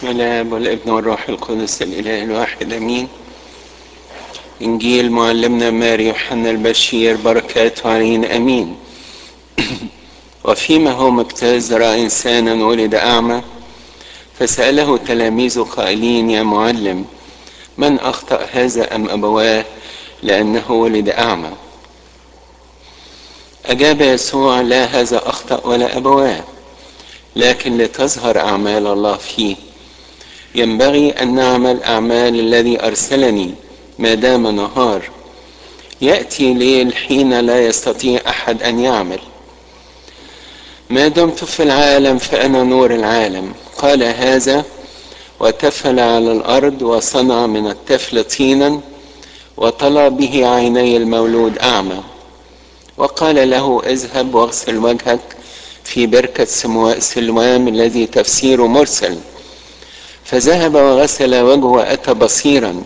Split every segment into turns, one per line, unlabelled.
بسم الله والابن والروح القدس الاله الواحد امين انجيل معلمنا ماري يوحنا البشير بركاته علينا امين وفيما هو مجتاز راى انسانا ولد اعمى فساله تلاميذه قائلين يا معلم من اخطا هذا ام ابواه لانه ولد اعمى اجاب يسوع لا هذا اخطا ولا ابواه لكن لتظهر اعمال الله فيه ينبغي ان نعمل اعمال الذي ارسلني ما دام نهار ياتي ليل حين لا يستطيع احد ان يعمل ما دمت في العالم فانا نور العالم قال هذا وتفل على الارض وصنع من التفل طينا وطلى به عيني المولود اعمى وقال له اذهب واغسل وجهك في بركة سلوام الذي تفسير مرسل فذهب وغسل وجهه وأتى بصيرا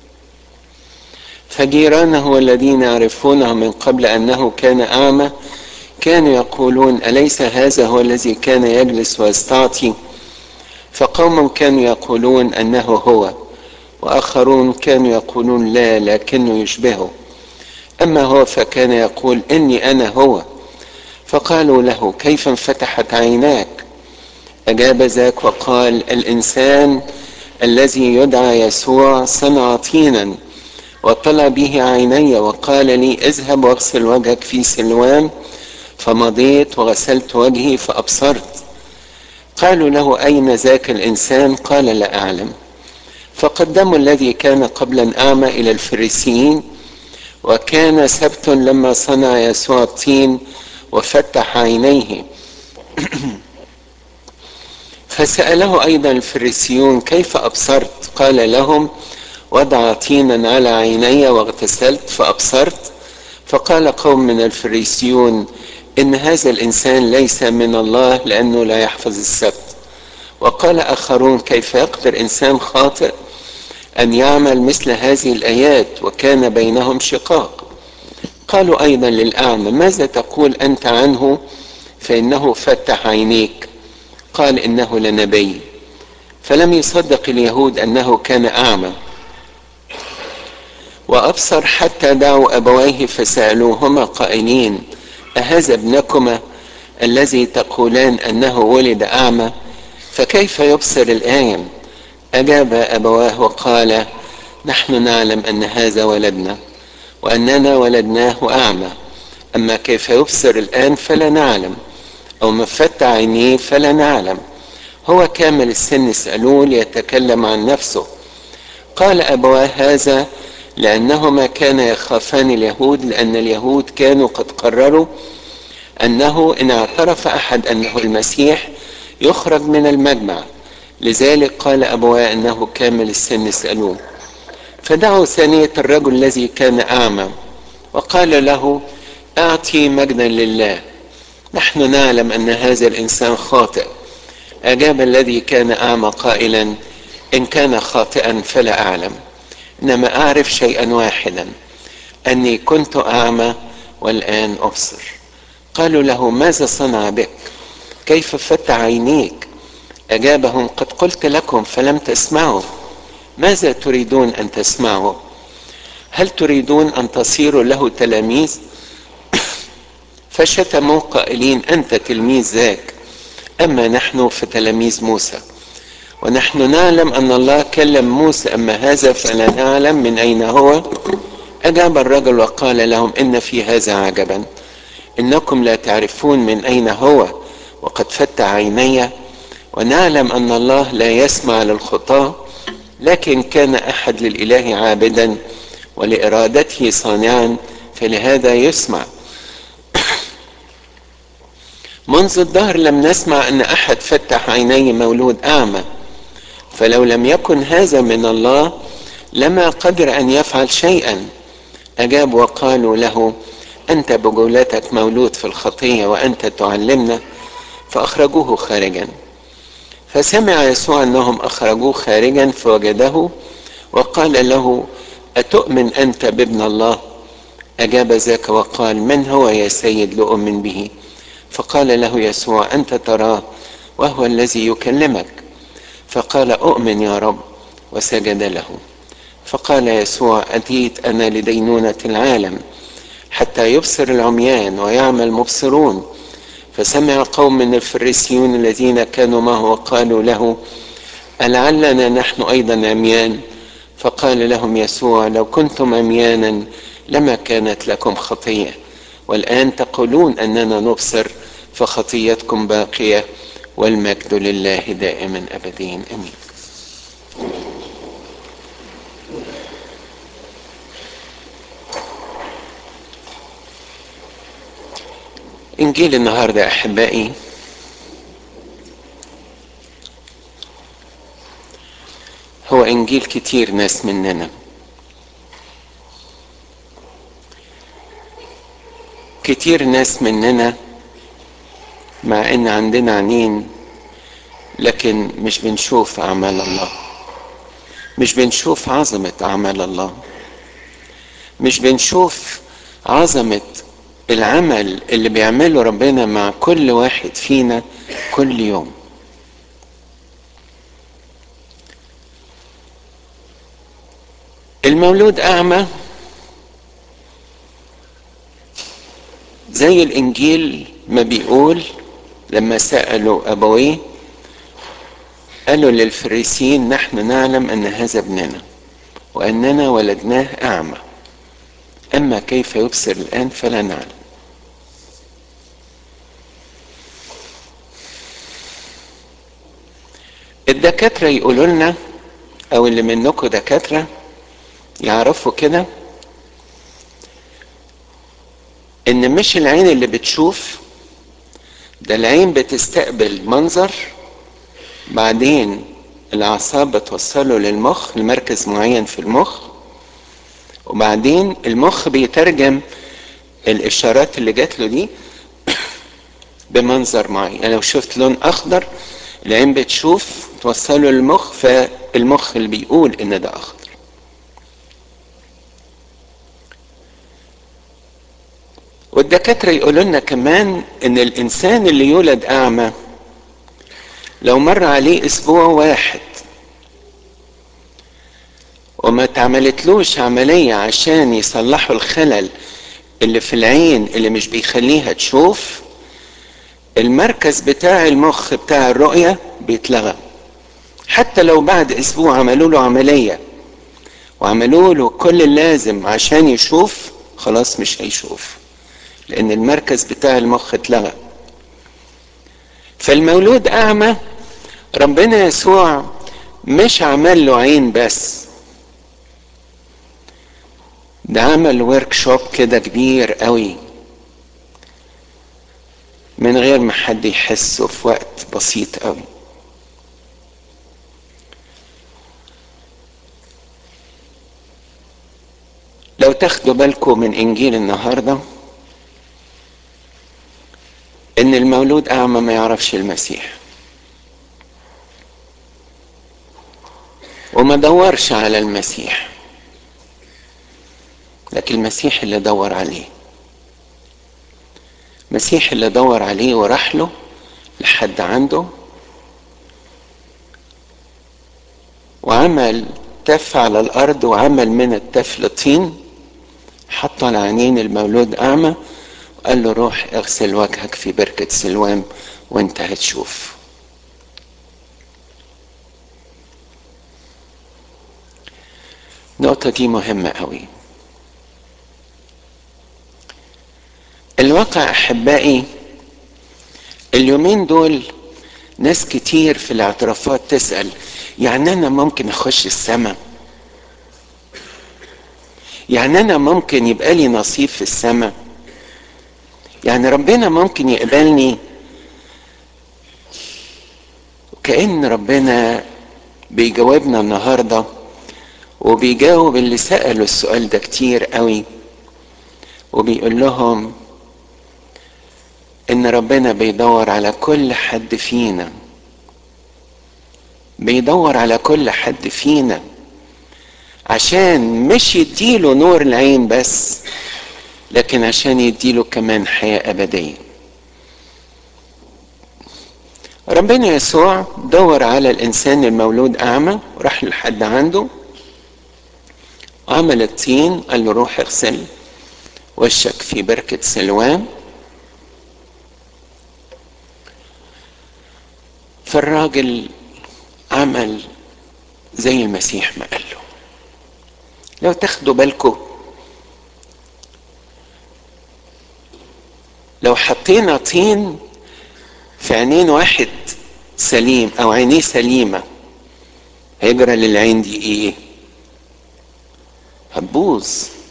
فجيرانه الذين يعرفونه من قبل أنه كان أعمى كانوا يقولون أليس هذا هو الذي كان يجلس ويستعطي فقوم كانوا يقولون أنه هو وآخرون كانوا يقولون لا لكنه يشبهه أما هو فكان يقول إني أنا هو فقالوا له كيف انفتحت عيناك اجاب ذاك وقال الانسان الذي يدعى يسوع صنع طينا وطلع به عيني وقال لي اذهب واغسل وجهك في سلوان فمضيت وغسلت وجهي فابصرت قالوا له اين ذاك الانسان قال لا اعلم فقدموا الذي كان قبلا اعمى الى الفريسيين وكان سبت لما صنع يسوع الطين وفتح عينيه فسأله أيضا الفريسيون كيف أبصرت قال لهم وضع طينا على عيني واغتسلت فأبصرت فقال قوم من الفريسيون إن هذا الإنسان ليس من الله لأنه لا يحفظ السبت وقال آخرون كيف يقدر إنسان خاطئ أن يعمل مثل هذه الآيات وكان بينهم شقاق قالوا أيضا للأعمى ماذا تقول أنت عنه فإنه فتح عينيك قال إنه لنبي فلم يصدق اليهود أنه كان أعمى وأبصر حتى دعوا أبويه فسألوهما قائلين أهذا ابنكما الذي تقولان أنه ولد أعمى فكيف يبصر الآن أجاب أبواه وقال نحن نعلم أن هذا ولدنا وأننا ولدناه أعمى أما كيف يبصر الآن فلا نعلم أو مفتح عينيه فلا نعلم هو كامل السن اسألوه ليتكلم عن نفسه قال أبواه هذا لأنهما كانا يخافان اليهود لأن اليهود كانوا قد قرروا أنه إن اعترف أحد أنه المسيح يخرج من المجمع لذلك قال أبواه أنه كامل السن اسألوه فدعوا ثانية الرجل الذي كان أعمى وقال له أعطي مجدا لله نحن نعلم أن هذا الإنسان خاطئ أجاب الذي كان أعمى قائلا إن كان خاطئا فلا أعلم إنما أعرف شيئا واحدا أني كنت أعمى والآن أبصر قالوا له ماذا صنع بك كيف فتح عينيك أجابهم قد قلت لكم فلم تسمعوا ماذا تريدون ان تسمعوا هل تريدون ان تصيروا له تلاميذ فشتموا قائلين انت تلميذ ذاك اما نحن فتلاميذ موسى ونحن نعلم ان الله كلم موسى اما هذا فلا نعلم من اين هو اجاب الرجل وقال لهم ان في هذا عجبا انكم لا تعرفون من اين هو وقد فتح عيني ونعلم ان الله لا يسمع للخطاه لكن كان احد للاله عابدا ولارادته صانعا فلهذا يسمع منذ الدهر لم نسمع ان احد فتح عيني مولود اعمى فلو لم يكن هذا من الله لما قدر ان يفعل شيئا اجاب وقالوا له انت بجولتك مولود في الخطيه وانت تعلمنا فاخرجوه خارجا فسمع يسوع انهم اخرجوه خارجا فوجده وقال له اتؤمن انت بابن الله اجاب ذاك وقال من هو يا سيد لاؤمن به فقال له يسوع انت تراه وهو الذي يكلمك فقال اؤمن يا رب وسجد له فقال يسوع اتيت انا لدينونه العالم حتى يبصر العميان ويعمى المبصرون فسمع قوم من الفريسيون الذين كانوا معه وقالوا له ألعلنا نحن أيضا عميان فقال لهم يسوع لو كنتم عميانا لما كانت لكم خطية والآن تقولون أننا نبصر فخطيتكم باقية والمجد لله دائما أبدين أمين إنجيل النهاردة أحبائي هو إنجيل كتير ناس مننا كتير ناس مننا مع إن عندنا عينين لكن مش بنشوف أعمال الله مش بنشوف عظمة أعمال الله مش بنشوف عظمة العمل اللي بيعمله ربنا مع كل واحد فينا كل يوم المولود أعمى زي الإنجيل ما بيقول لما سألوا أبويه قالوا للفريسيين نحن نعلم أن هذا ابننا وأننا ولدناه أعمى أما كيف يبصر الآن فلا نعلم الدكاترة يقولوا لنا أو اللي منكم دكاترة يعرفوا كده إن مش العين اللي بتشوف ده العين بتستقبل منظر بعدين الأعصاب بتوصله للمخ لمركز معين في المخ وبعدين المخ بيترجم الإشارات اللي جات له دي بمنظر معين يعني لو شفت لون أخضر العين بتشوف توصله للمخ فالمخ اللي بيقول إن ده أخضر والدكاترة يقولوا لنا كمان إن الإنسان اللي يولد أعمى لو مر عليه أسبوع واحد وما تعملتلوش عملية عشان يصلحوا الخلل اللي في العين اللي مش بيخليها تشوف المركز بتاع المخ بتاع الرؤية بيتلغى حتى لو بعد اسبوع عملوا له عملية وعملوا له كل اللازم عشان يشوف خلاص مش هيشوف لان المركز بتاع المخ اتلغى فالمولود اعمى ربنا يسوع مش عمل له عين بس ده عمل ورك شوب كده كبير قوي من غير ما حد يحسه في وقت بسيط قوي لو تاخدوا بالكم من انجيل النهارده ان المولود اعمى ما يعرفش المسيح وما دورش على المسيح لكن المسيح اللي دور عليه المسيح اللي دور عليه وراح له لحد عنده وعمل تف على الارض وعمل من التف طين حط على عينين المولود اعمى وقال له روح اغسل وجهك في بركة سلوام وانت هتشوف النقطة دي مهمة قوي الواقع احبائي اليومين دول ناس كتير في الاعترافات تسأل يعني انا ممكن اخش السماء يعني انا ممكن يبقى لي نصيب في السماء يعني ربنا ممكن يقبلني كأن ربنا بيجاوبنا النهارده وبيجاوب اللي سألوا السؤال ده كتير قوي وبيقول لهم ان ربنا بيدور على كل حد فينا بيدور على كل حد فينا عشان مش يديله نور العين بس لكن عشان يديله كمان حياة أبدية ربنا يسوع دور على الانسان المولود اعمى راح لحد عنده عمل الطين قال له روح اغسل وشك في بركة سلوان فالراجل عمل زي المسيح ما قال له لو تاخدوا بالكم لو حطينا طين في عينين واحد سليم او عينيه سليمه هيجرى للعين دي ايه هتبوظ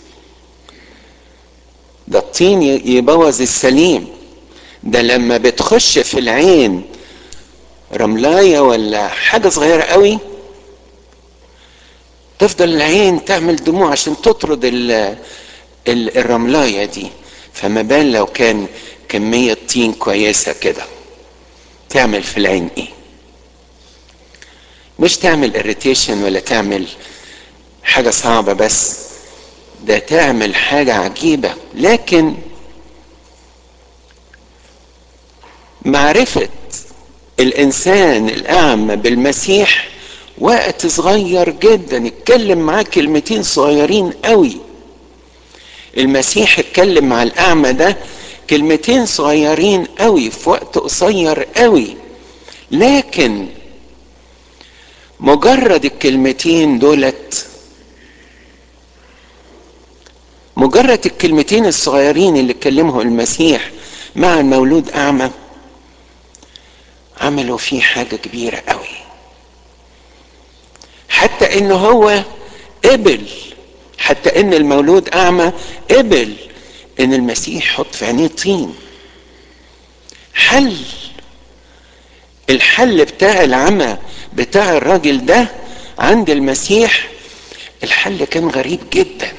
ده الطين يبوظ السليم ده لما بتخش في العين رملايه ولا حاجه صغيره قوي تفضل العين تعمل دموع عشان تطرد ال ال الرملايه دي فما بال لو كان كميه طين كويسه كده تعمل في العين ايه مش تعمل اريتيشن ولا تعمل حاجة صعبة بس ده تعمل حاجة عجيبة لكن معرفة الإنسان الأعمى بالمسيح وقت صغير جدا اتكلم معاه كلمتين صغيرين قوي المسيح اتكلم مع الأعمى ده كلمتين صغيرين قوي في وقت قصير قوي لكن مجرد الكلمتين دولت مجرد الكلمتين الصغيرين اللي اتكلمهم المسيح مع المولود اعمى عملوا فيه حاجه كبيره قوي حتى ان هو قبل حتى ان المولود اعمى قبل ان المسيح يحط في عينيه طين حل الحل بتاع العمى بتاع الراجل ده عند المسيح الحل كان غريب جدا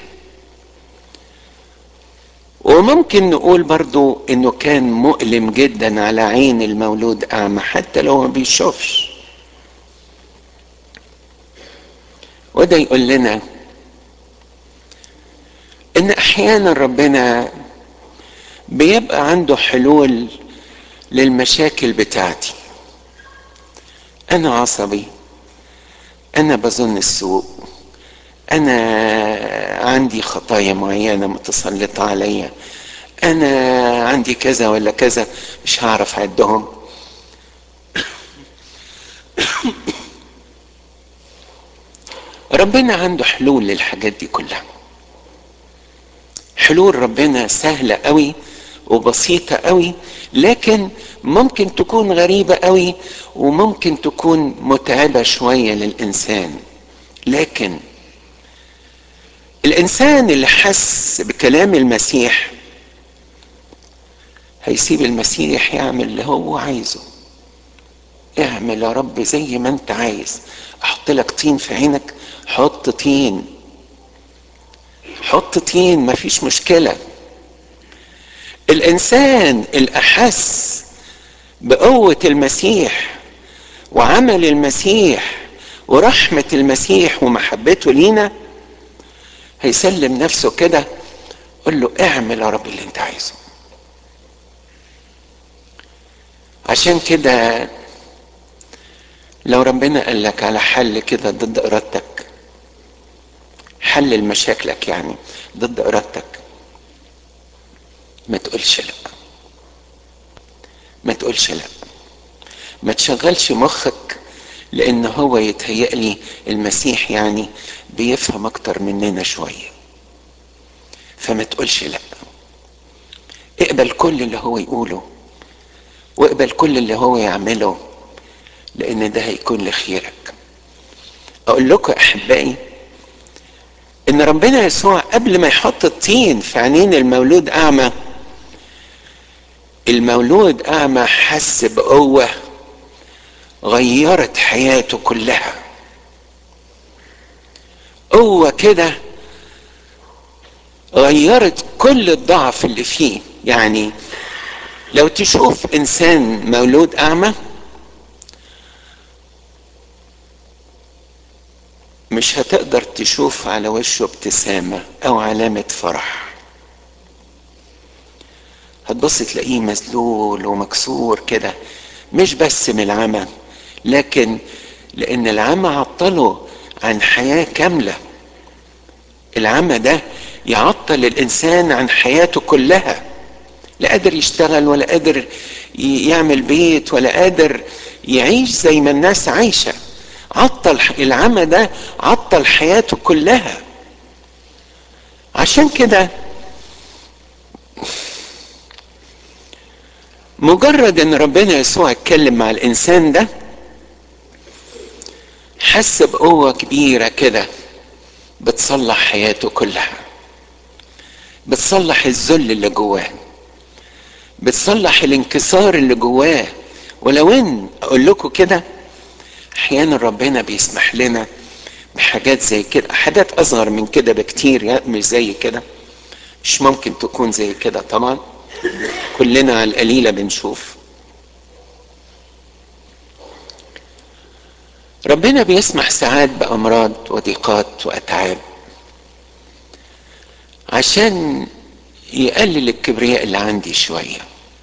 وممكن نقول برضو انه كان مؤلم جدا على عين المولود اعمى حتى لو ما بيشوفش وده يقول لنا ان احيانا ربنا بيبقى عنده حلول للمشاكل بتاعتي انا عصبي انا بظن السوء انا عندي خطايا معينه متسلطه عليا انا عندي كذا ولا كذا مش هعرف اعدهم ربنا عنده حلول للحاجات دي كلها حلول ربنا سهله قوي وبسيطه قوي لكن ممكن تكون غريبه قوي وممكن تكون متعبه شويه للانسان لكن الانسان اللي حس بكلام المسيح هيسيب المسيح يعمل اللي هو عايزه اعمل يا رب زي ما انت عايز احط لك طين في عينك حط طين حط طين مفيش مشكله الانسان الاحس بقوه المسيح وعمل المسيح ورحمه المسيح ومحبته لينا هيسلم نفسه كده قول له اعمل يا رب اللي انت عايزه عشان كده لو ربنا قال لك على حل كده ضد ارادتك حل لمشاكلك يعني ضد ارادتك ما تقولش لا ما تقولش لا ما تشغلش مخك لان هو يتهيألي المسيح يعني بيفهم اكتر مننا شوية فما تقولش لا اقبل كل اللي هو يقوله واقبل كل اللي هو يعمله لان ده هيكون لخيرك اقول لكم احبائي ان ربنا يسوع قبل ما يحط الطين في عينين المولود اعمى المولود اعمى حس بقوه غيرت حياته كلها قوه كده غيرت كل الضعف اللي فيه يعني لو تشوف انسان مولود اعمى مش هتقدر تشوف على وشه ابتسامه او علامه فرح هتبص تلاقيه مذلول ومكسور كده مش بس من العمى لكن لان العمى عطله عن حياة كاملة العمى ده يعطل الانسان عن حياته كلها لا قادر يشتغل ولا قادر يعمل بيت ولا قادر يعيش زي ما الناس عايشة عطل العمى ده عطل حياته كلها عشان كده مجرد ان ربنا يسوع اتكلم مع الانسان ده حس بقوة كبيرة كده بتصلح حياته كلها بتصلح الذل اللي جواه بتصلح الانكسار اللي جواه ولو ان اقول لكم كده احيانا ربنا بيسمح لنا بحاجات زي كده حاجات اصغر من كده بكتير مش زي كده مش ممكن تكون زي كده طبعا كلنا على القليله بنشوف ربنا بيسمح ساعات بامراض وضيقات واتعاب عشان يقلل الكبرياء اللي عندي شويه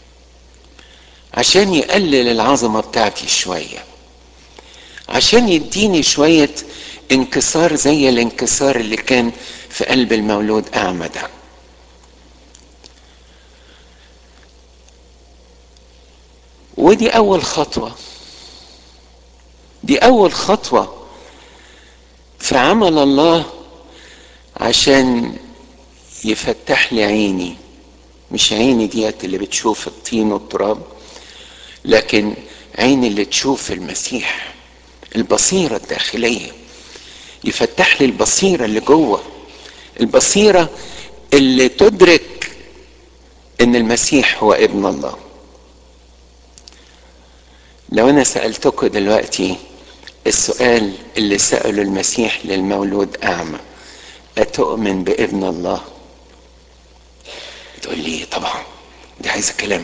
عشان يقلل العظمه بتاعتي شويه عشان يديني شويه انكسار زي الانكسار اللي كان في قلب المولود اعمى ده ودي اول خطوه دي اول خطوه في عمل الله عشان يفتح لي عيني مش عيني ديت اللي بتشوف الطين والتراب لكن عيني اللي تشوف المسيح البصيره الداخليه يفتح لي البصيره اللي جوه البصيره اللي تدرك ان المسيح هو ابن الله لو انا سالتكم دلوقتي السؤال اللي ساله المسيح للمولود اعمى اتؤمن بابن الله تقول لي طبعا دي عايزه كلام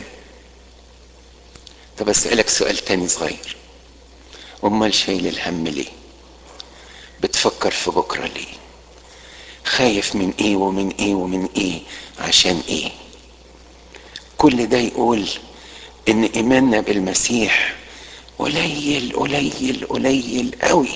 طب اسالك سؤال تاني صغير امال شايل الهم ليه بتفكر في بكره ليه خايف من ايه ومن ايه ومن ايه عشان ايه كل ده يقول ان ايماننا بالمسيح قليل قليل قليل قوي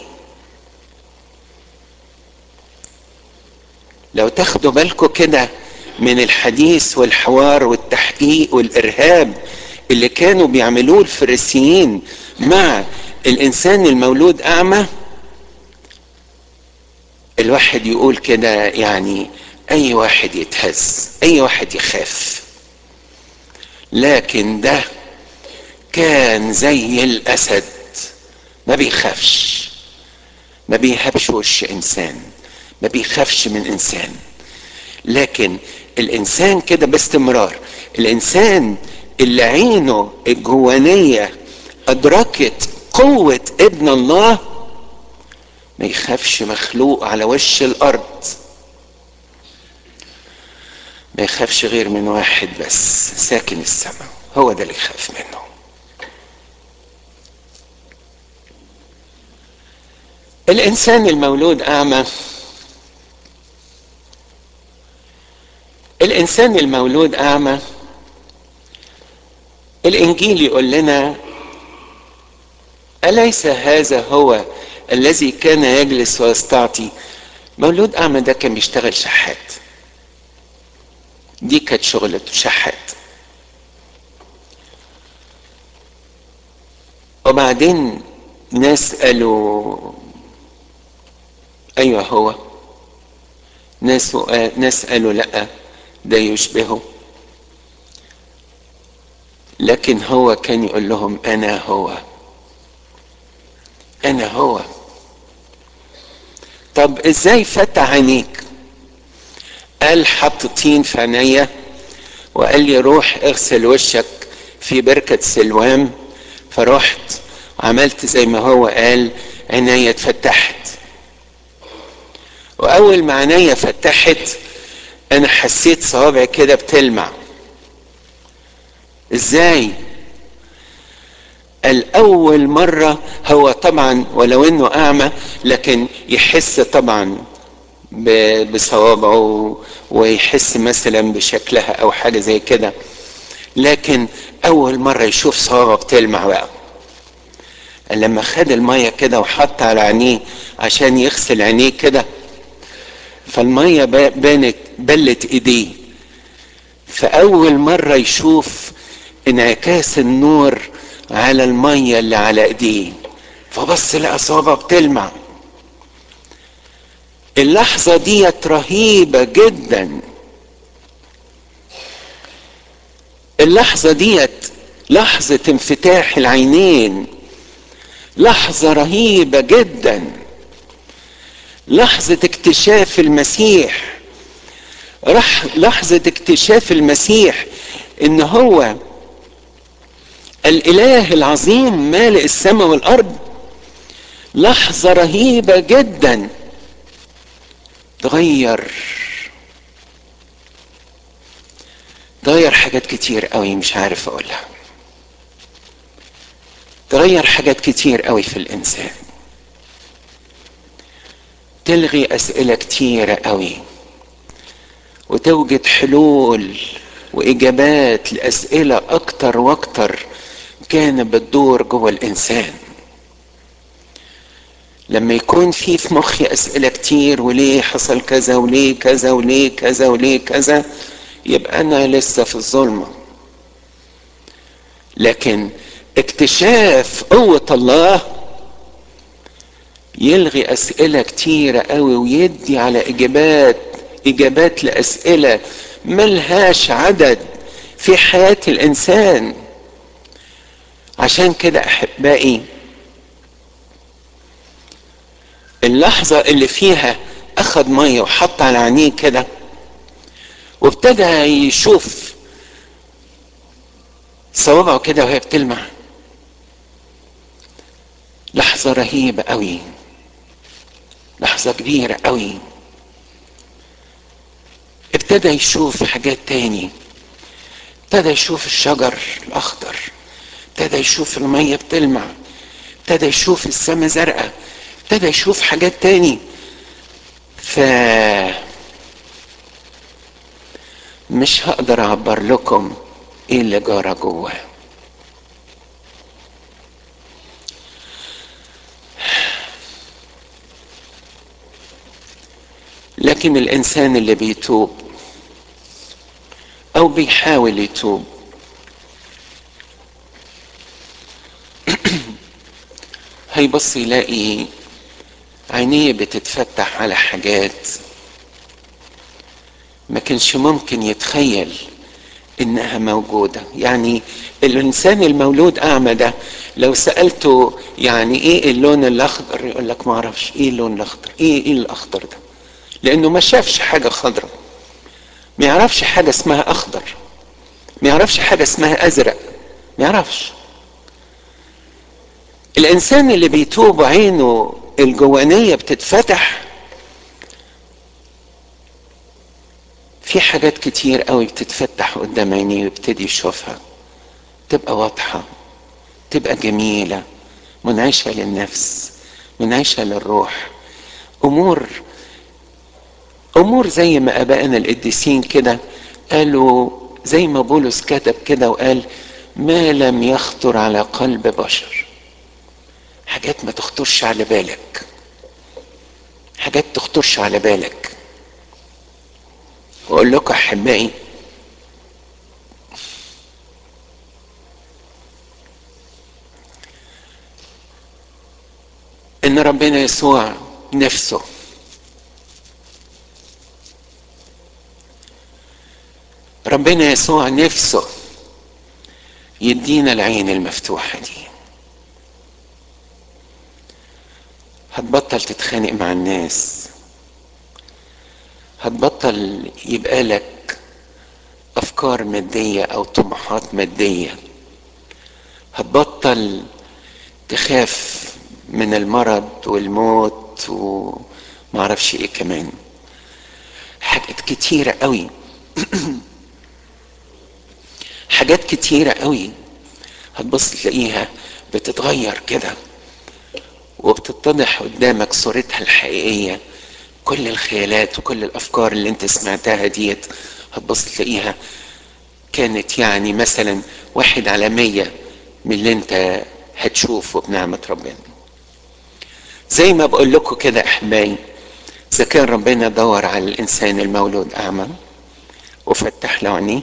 لو تاخدوا بالكم كده من الحديث والحوار والتحقيق والارهاب اللي كانوا بيعملوه الفريسيين مع الانسان المولود اعمى الواحد يقول كده يعني اي واحد يتهز اي واحد يخاف لكن ده كان زي الاسد ما بيخافش ما بيهبش وش انسان ما بيخافش من انسان لكن الانسان كده باستمرار الانسان اللي عينه الجوانيه ادركت قوه ابن الله ما يخافش مخلوق على وش الارض ما يخافش غير من واحد بس ساكن السماء هو ده اللي يخاف منه الانسان المولود اعمى الانسان المولود اعمى الانجيل يقول لنا اليس هذا هو الذي كان يجلس ويستعطي مولود اعمى ده كان بيشتغل شحات دي كانت شغلته شحات وبعدين ناس قالوا ايوه هو ناس ناس قالوا لا ده يشبهه لكن هو كان يقول لهم انا هو انا هو طب ازاي فتح عينيك قال حط طين في عينيا وقال لي روح اغسل وشك في بركة سلوام فرحت وعملت زي ما هو قال عينيا اتفتحت واول ما عينيا فتحت انا حسيت صوابعي كده بتلمع ازاي الاول مرة هو طبعا ولو انه اعمى لكن يحس طبعا بصوابعه ويحس مثلا بشكلها او حاجة زي كده لكن اول مرة يشوف صوابعه بتلمع بقى لما خد المية كده وحط على عينيه عشان يغسل عينيه كده فالمية بانت بلت ايديه فأول مرة يشوف انعكاس النور على المية اللي على ايديه فبص لقى صوابعه بتلمع اللحظة ديت رهيبة جدا اللحظة ديت لحظة انفتاح العينين لحظة رهيبة جدا لحظة اكتشاف المسيح رح لحظة اكتشاف المسيح ان هو الاله العظيم مالئ السماء والارض لحظة رهيبة جدا تغير تغير حاجات كتير قوي مش عارف اقولها تغير حاجات كتير قوي في الانسان تلغي اسئله كتيره قوي وتوجد حلول واجابات لاسئله اكتر واكتر كانت بتدور جوه الانسان لما يكون في في مخي اسئله كتير وليه حصل كذا وليه كذا وليه كذا وليه كذا يبقى انا لسه في الظلمه لكن اكتشاف قوه الله يلغي اسئله كتيره قوي ويدي على اجابات اجابات لاسئله ملهاش عدد في حياه الانسان عشان كده احبائي اللحظه اللي فيها اخد ميه وحط على عينيه كده وابتدى يشوف صوابعه كده وهي بتلمع لحظة رهيبة قوي لحظة كبيرة قوي ابتدى يشوف حاجات تاني ابتدى يشوف الشجر الأخضر ابتدى يشوف المية بتلمع ابتدى يشوف السماء زرقاء ابتدى يشوف حاجات تاني ف مش هقدر اعبر لكم ايه اللي جرى جوه لكن الانسان اللي بيتوب او بيحاول يتوب هيبص يلاقي عينيه بتتفتح على حاجات ما كانش ممكن يتخيل انها موجودة يعني الانسان المولود اعمى ده لو سألته يعني ايه اللون الاخضر يقول لك ما اعرفش ايه اللون الاخضر ايه ايه الاخضر ده لانه ما شافش حاجة خضراء ما يعرفش حاجة اسمها اخضر ما يعرفش حاجة اسمها ازرق ما يعرفش الانسان اللي بيتوب عينه الجوانية بتتفتح في حاجات كتير قوي بتتفتح قدام عينيه ويبتدي يشوفها تبقى واضحة تبقى جميلة منعشة للنفس منعشة للروح أمور أمور زي ما أبائنا القديسين كده قالوا زي ما بولس كتب كده وقال ما لم يخطر على قلب بشر حاجات ما تخطرش على بالك حاجات تخطرش على بالك واقول لكم احبائي ان ربنا يسوع نفسه ربنا يسوع نفسه يدينا العين المفتوحه دي هتبطل تتخانق مع الناس هتبطل يبقى لك افكار ماديه او طموحات ماديه هتبطل تخاف من المرض والموت ومعرفش ايه كمان حاجات كتيره قوي حاجات كتيره قوي هتبص تلاقيها بتتغير كده وبتتضح قدامك صورتها الحقيقيه كل الخيالات وكل الافكار اللي انت سمعتها ديت هتبص تلاقيها كانت يعني مثلا واحد على مية من اللي انت هتشوفه بنعمة ربنا زي ما بقول لكم كده احبائي اذا كان ربنا دور على الانسان المولود اعمى وفتح له عينيه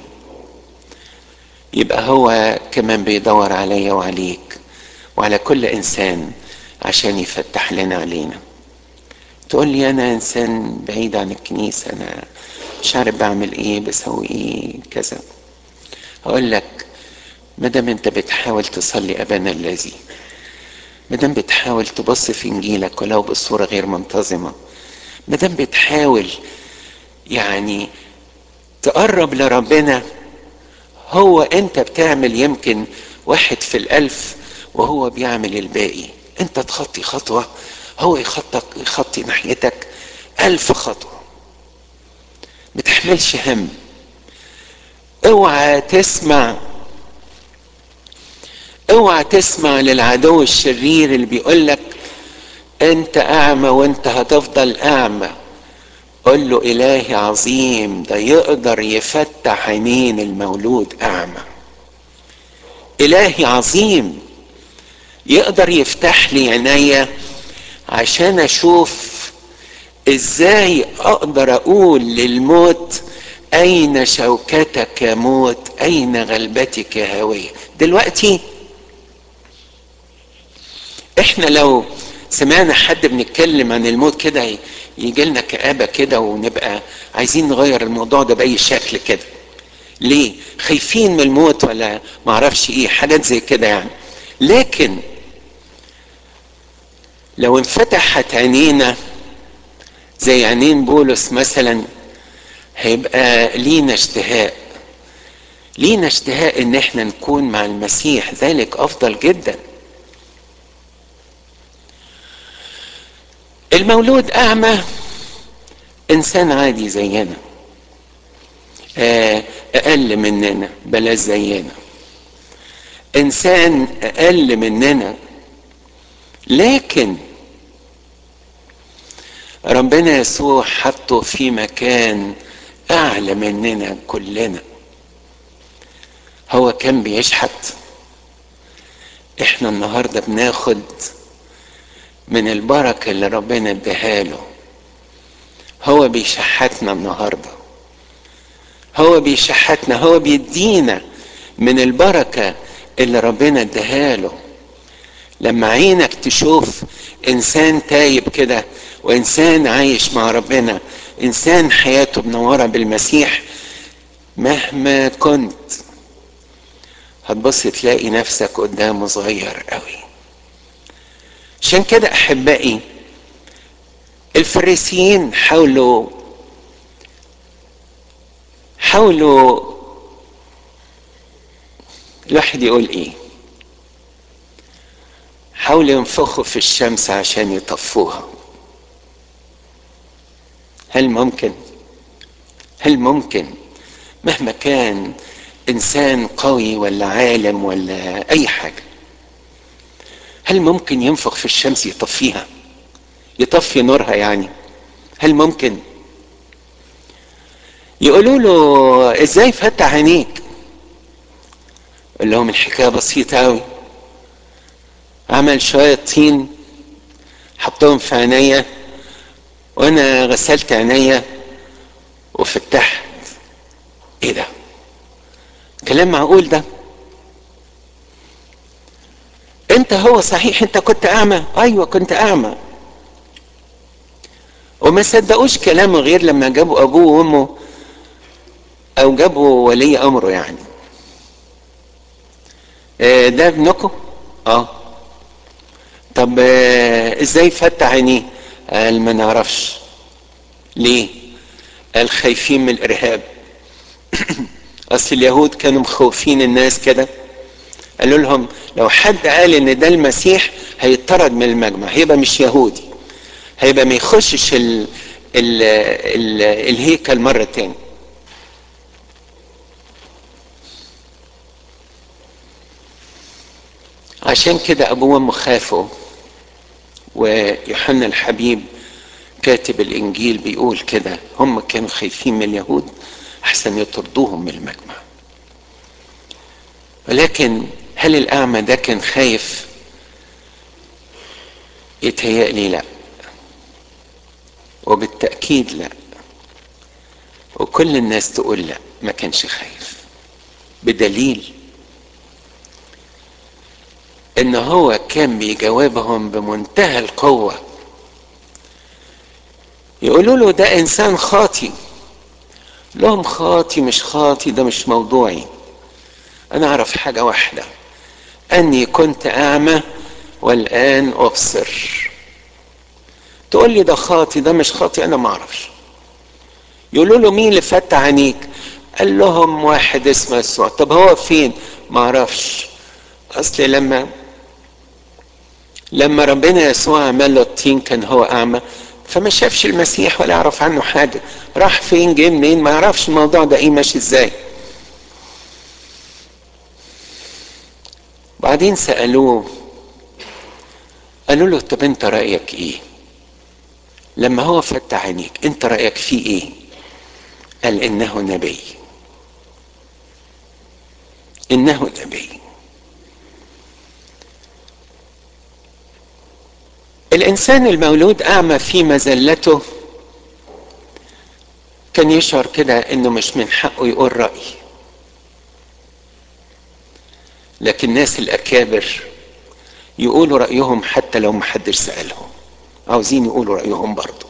يبقى هو كمان بيدور عليا وعليك وعلى كل انسان عشان يفتح لنا علينا تقول لي انا انسان بعيد عن الكنيسه انا مش عارف بعمل ايه بسوي ايه كذا اقول لك ما دام انت بتحاول تصلي ابانا الذي ما دام بتحاول تبص في انجيلك ولو بصوره غير منتظمه ما دام بتحاول يعني تقرب لربنا هو انت بتعمل يمكن واحد في الالف وهو بيعمل الباقي انت تخطي خطوه هو يخطك يخطي ناحيتك الف خطوه ما تحملش هم اوعى تسمع اوعى تسمع للعدو الشرير اللي بيقول لك انت اعمى وانت هتفضل اعمى قل له الهي عظيم ده يقدر يفتح عينين المولود اعمى الهي عظيم يقدر يفتح لي عينيا عشان اشوف ازاي اقدر اقول للموت اين شوكتك يا موت اين غلبتك يا هويه دلوقتي احنا لو سمعنا حد بنتكلم عن الموت كده يجي لنا كآبة كده ونبقى عايزين نغير الموضوع ده بأي شكل كده ليه خايفين من الموت ولا معرفش ايه حاجات زي كده يعني لكن لو انفتحت عينينا زي عينين بولس مثلا هيبقى لينا اشتهاء لينا اشتهاء ان احنا نكون مع المسيح ذلك افضل جدا المولود اعمى انسان عادي زينا اقل مننا بلاش زينا انسان اقل مننا لكن ربنا يسوع حطه في مكان اعلى مننا كلنا هو كان بيشحت احنا النهارده بناخد من البركه اللي ربنا اداها له هو بيشحتنا النهارده هو بيشحتنا هو بيدينا من البركه اللي ربنا اداها له لما عينك تشوف انسان تايب كده وانسان عايش مع ربنا انسان حياته منوره بالمسيح مهما كنت هتبص تلاقي نفسك قدامه صغير قوي عشان كده احبائي الفريسيين حاولوا حاولوا الواحد يقول ايه حاولوا ينفخوا في الشمس عشان يطفوها هل ممكن هل ممكن مهما كان انسان قوي ولا عالم ولا اي حاجه هل ممكن ينفخ في الشمس يطفيها يطفي نورها يعني هل ممكن يقولوا له ازاي فتح عينيك قال لهم الحكايه بسيطه قوي عمل شويه طين حطهم في عينيا وانا غسلت عينيا وفتحت ايه ده كلام معقول ده انت هو صحيح انت كنت اعمى ايوه كنت اعمى وما صدقوش كلامه غير لما جابوا ابوه وامه او جابوا ولي امره يعني اه ده ابنكم اه طب اه ازاي فتح عينيه قال ما نعرفش ليه قال خايفين من الارهاب اصل اليهود كانوا مخوفين الناس كده قالوا لهم لو حد قال ان ده المسيح هيطرد من المجمع هيبقى مش يهودي هيبقى ما يخشش ال ال ال الهيكل مرة تاني عشان كده ابوه وامه خافوا ويوحنا الحبيب كاتب الانجيل بيقول كده هم كانوا خايفين من اليهود احسن يطردوهم من المجمع ولكن هل الاعمى ده كان خايف يتهيألي لا وبالتأكيد لا وكل الناس تقول لا ما كانش خايف بدليل ان هو كان بيجاوبهم بمنتهى القوة يقولوا له ده انسان خاطي لهم خاطي مش خاطي ده مش موضوعي انا اعرف حاجة واحدة اني كنت اعمى والان ابصر تقول لي ده خاطي ده مش خاطي انا ما اعرفش يقولوا له مين اللي فتح عينيك قال لهم واحد اسمه يسوع طب هو فين ما اعرفش اصل لما لما ربنا يسوع عمل له الطين كان هو اعمى فما شافش المسيح ولا يعرف عنه حاجه راح فين جه منين ما يعرفش الموضوع ده ايه ماشي ازاي بعدين سالوه قالوا له طب انت رايك ايه لما هو فتح عينيك انت رايك فيه ايه قال انه نبي انه نبي الانسان المولود اعمى في مزلته كان يشعر كده انه مش من حقه يقول راي لكن الناس الاكابر يقولوا رايهم حتى لو محدش سالهم عاوزين يقولوا رايهم برضه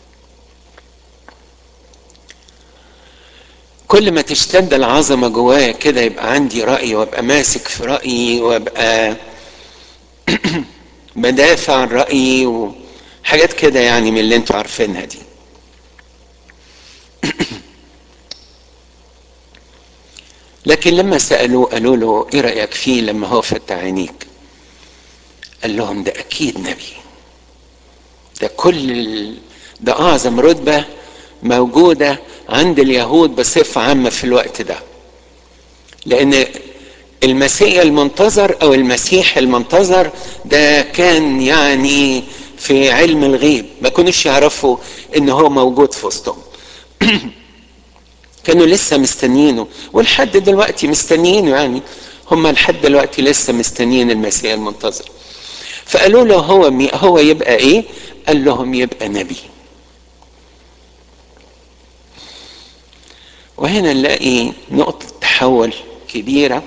كل ما تشتد العظمة جوايا كده يبقى عندي رأي وابقى ماسك في رأيي وابقى بدافع عن رأيي وحاجات كده يعني من اللي انتوا عارفينها دي لكن لما سألوه قالوا له ايه رأيك فيه لما هو فتح عينيك قال لهم ده اكيد نبي ده كل ال... ده اعظم رتبة موجودة عند اليهود بصفة عامة في الوقت ده لان المسيح المنتظر او المسيح المنتظر ده كان يعني في علم الغيب ما كانوش يعرفوا ان هو موجود في وسطهم كانوا لسه مستنيينه ولحد دلوقتي مستنيينه يعني هم لحد دلوقتي لسه مستنيين المسيح المنتظر فقالوا له هو مي هو يبقى ايه قال لهم يبقى نبي وهنا نلاقي نقطة تحول كبيرة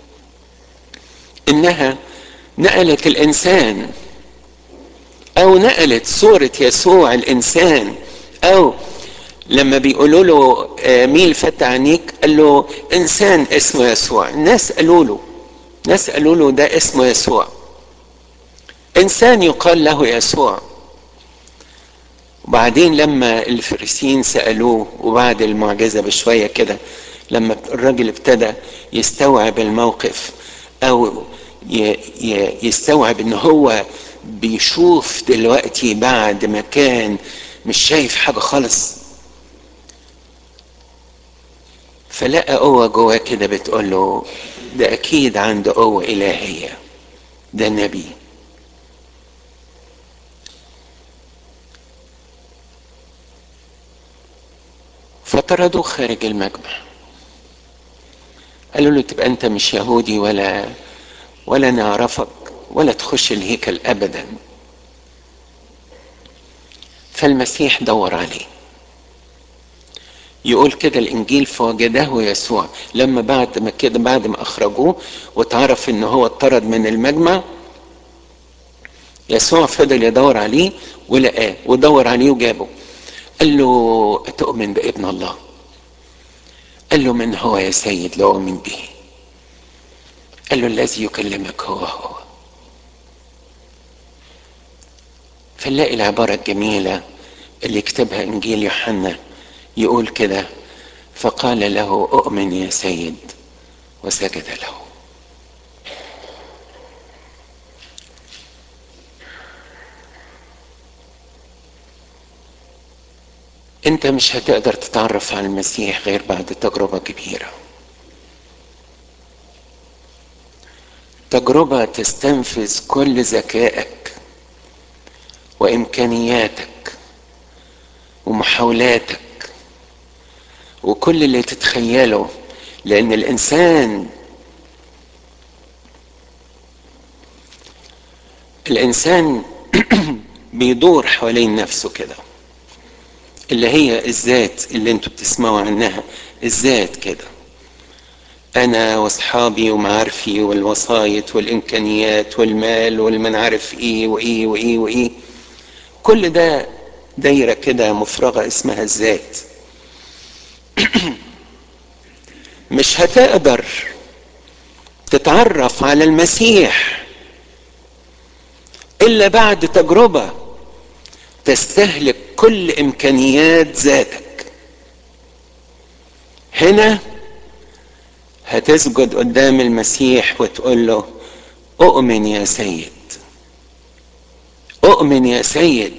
انها نقلت الانسان او نقلت صورة يسوع الانسان او لما بيقولوا له مين اللي فتح عينيك قال له انسان اسمه يسوع الناس قالوا له ناس قالوا له ده اسمه يسوع انسان يقال له يسوع وبعدين لما الفريسيين سالوه وبعد المعجزه بشويه كده لما الراجل ابتدى يستوعب الموقف او يستوعب ان هو بيشوف دلوقتي بعد ما كان مش شايف حاجه خالص فلقى قوة جواه كده بتقول له ده أكيد عنده قوة إلهية ده نبي فطردوه خارج المجمع قالوا له تبقى أنت مش يهودي ولا ولا نعرفك ولا تخش الهيكل أبدا فالمسيح دور عليه يقول كده الانجيل فوجده يسوع لما بعد ما كده بعد ما اخرجوه واتعرف ان هو اتطرد من المجمع يسوع فضل يدور عليه ولقاه ودور عليه وجابه قال له اتؤمن بابن الله قال له من هو يا سيد لا اؤمن به قال له الذي يكلمك هو هو فنلاقي العبارة الجميلة اللي كتبها انجيل يوحنا يقول كده فقال له اؤمن يا سيد وسجد له انت مش هتقدر تتعرف على المسيح غير بعد تجربه كبيره تجربه تستنفذ كل ذكائك وامكانياتك ومحاولاتك وكل اللي تتخيله لان الانسان الانسان بيدور حوالين نفسه كده اللي هي الذات اللي انتوا بتسمعوا عنها الذات كده انا واصحابي ومعارفي والوسايط والامكانيات والمال والمن عارف ايه وايه وايه وايه كل ده دايرة كده مفرغة اسمها الذات مش هتقدر تتعرف على المسيح الا بعد تجربة تستهلك كل امكانيات ذاتك هنا هتسجد قدام المسيح وتقول له اؤمن يا سيد اؤمن يا سيد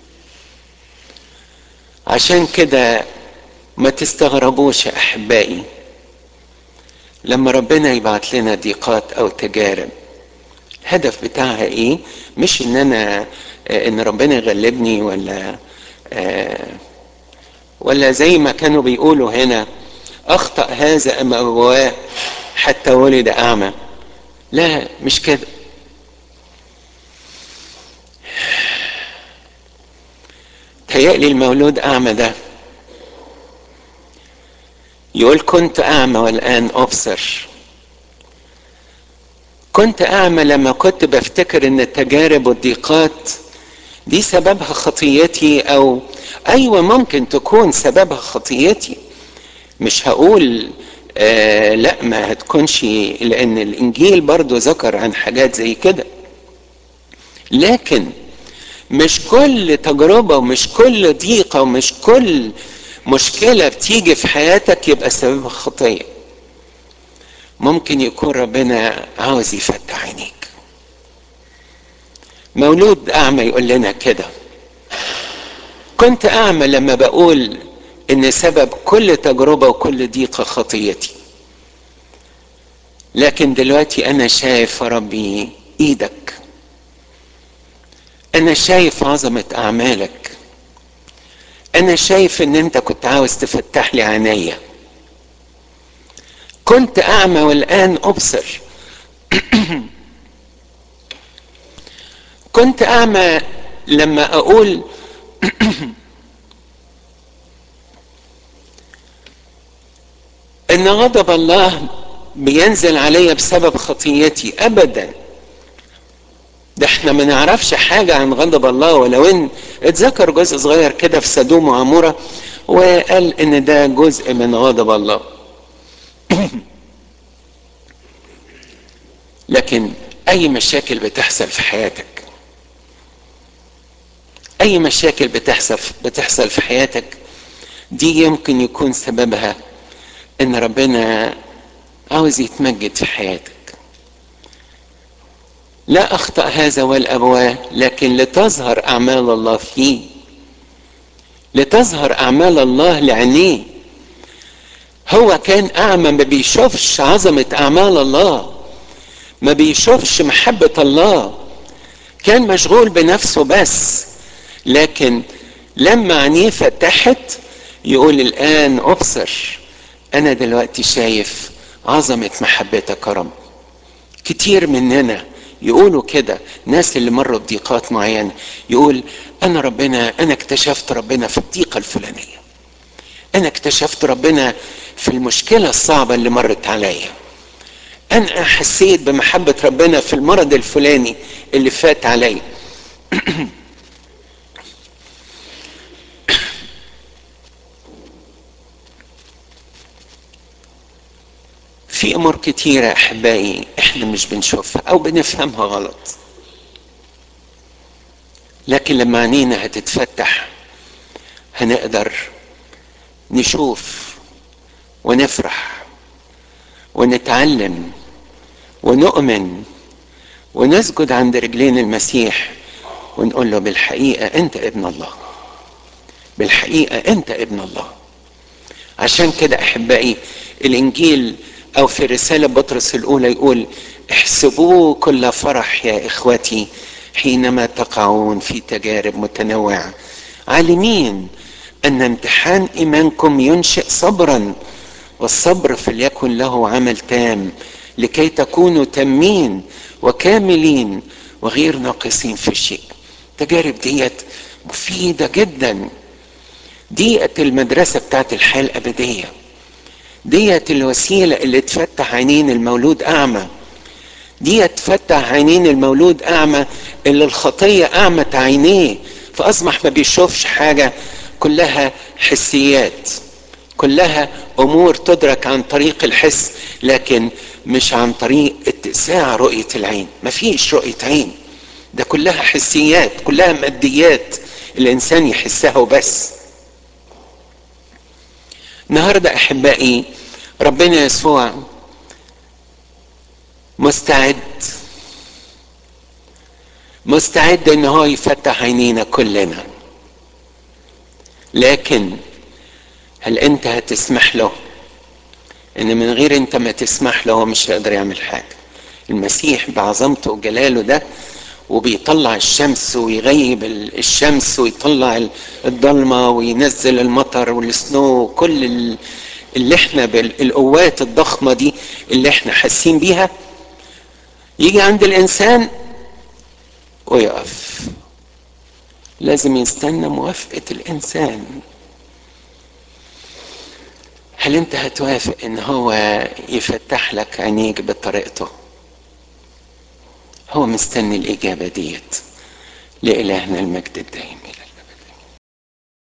عشان كده ما تستغربوش يا احبائي لما ربنا يبعت لنا ضيقات او تجارب الهدف بتاعها ايه مش ان انا ان ربنا يغلبني ولا ولا زي ما كانوا بيقولوا هنا اخطا هذا ام ابواه حتى ولد اعمى لا مش كده تهيألي المولود اعمى ده يقول كنت اعمى والان ابصر كنت اعمى لما كنت بفتكر ان التجارب والضيقات دي سببها خطيتي او ايوه ممكن تكون سببها خطيتي مش هقول آه لا ما هتكونش لان الانجيل برضو ذكر عن حاجات زي كده لكن مش كل تجربة ومش كل ضيقة ومش كل مشكلة بتيجي في حياتك يبقى سببها خطية ممكن يكون ربنا عاوز يفتح عينيك مولود أعمى يقول لنا كده كنت أعمى لما بقول إن سبب كل تجربة وكل ضيقة خطيتي لكن دلوقتي أنا شايف ربي إيدك أنا شايف عظمة أعمالك أنا شايف إن أنت كنت عاوز تفتح لي عينيا كنت أعمى والآن أبصر كنت أعمى لما أقول إن غضب الله بينزل عليا بسبب خطيتي أبدا ده احنا ما نعرفش حاجة عن غضب الله ولو ان اتذكر جزء صغير كده في سدوم وعمورة وقال ان ده جزء من غضب الله لكن اي مشاكل بتحصل في حياتك اي مشاكل بتحصل بتحصل في حياتك دي يمكن يكون سببها ان ربنا عاوز يتمجد في حياتك لا اخطا هذا والابواه لكن لتظهر اعمال الله فيه لتظهر اعمال الله لعينيه هو كان اعمى ما بيشوفش عظمه اعمال الله ما بيشوفش محبه الله كان مشغول بنفسه بس لكن لما عينيه فتحت يقول الان ابصر انا دلوقتي شايف عظمه محبتك يا رب كتير مننا يقولوا كده ناس اللي مروا بضيقات معينه يقول انا ربنا انا اكتشفت ربنا في الضيقه الفلانيه انا اكتشفت ربنا في المشكله الصعبه اللي مرت عليا انا حسيت بمحبه ربنا في المرض الفلاني اللي فات عليا في امور كتيرة احبائي احنا مش بنشوفها او بنفهمها غلط لكن لما عينينا هتتفتح هنقدر نشوف ونفرح ونتعلم ونؤمن ونسجد عند رجلين المسيح ونقول له بالحقيقة انت ابن الله بالحقيقة انت ابن الله عشان كده احبائي الانجيل او في رسالة بطرس الاولى يقول احسبوه كل فرح يا اخوتي حينما تقعون في تجارب متنوعة عالمين ان امتحان ايمانكم ينشئ صبرا والصبر فليكن له عمل تام لكي تكونوا تامين وكاملين وغير ناقصين في شيء التجارب ديت مفيدة جدا ديت المدرسة بتاعت الحياة الأبدية ديت الوسيلة اللي تفتح عينين المولود أعمى ديت تفتح عينين المولود أعمى اللي الخطية أعمت عينيه فأصبح ما بيشوفش حاجة كلها حسيات كلها أمور تدرك عن طريق الحس لكن مش عن طريق اتساع رؤية العين مفيش رؤية عين ده كلها حسيات كلها ماديات الإنسان يحسها وبس النهاردة أحبائي ربنا يسوع مستعد مستعد ان هو يفتح عينينا كلنا لكن هل انت هتسمح له ان من غير انت ما تسمح له هو مش هيقدر يعمل حاجه المسيح بعظمته وجلاله ده وبيطلع الشمس ويغيب الشمس ويطلع الضلمه وينزل المطر والسنو وكل اللي احنا بالقوات الضخمه دي اللي احنا حاسين بيها يجي عند الانسان ويقف لازم يستنى موافقه الانسان هل انت هتوافق ان هو يفتح لك عينيك بطريقته هو مستني الاجابه ديت لالهنا المجد الدائم